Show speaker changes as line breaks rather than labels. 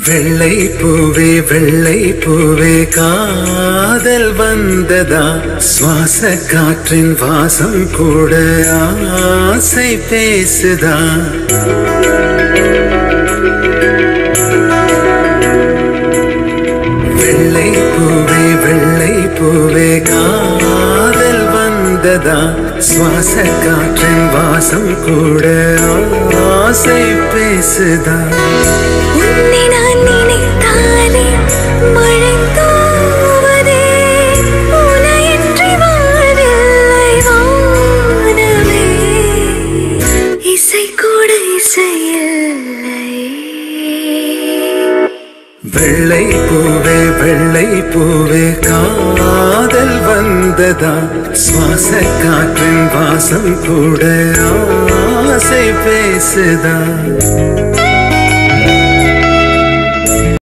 வெள்ளை பூவே வெள்ளை பூவே காதல் வந்ததா சுவாச காற்றின் வாசம் கூட ஆசை பேசுதா வெள்ளை பூவே வெள்ளை பூவே காதல் வந்ததா சுவாச காற்றின் வாசம் கூட ஆசை பேசுதா
உன்னை நான் நினைத்தாலே மழை தூவதே உனையின்றி வாழ்வில்லை வானமே இசை கூட இசையில்லை
வெள்ளை பூவே வெள்ளை பூவே காதல் வந்ததா சுவாச காற்றின் வாசம் கூட ஆசை பேசுதா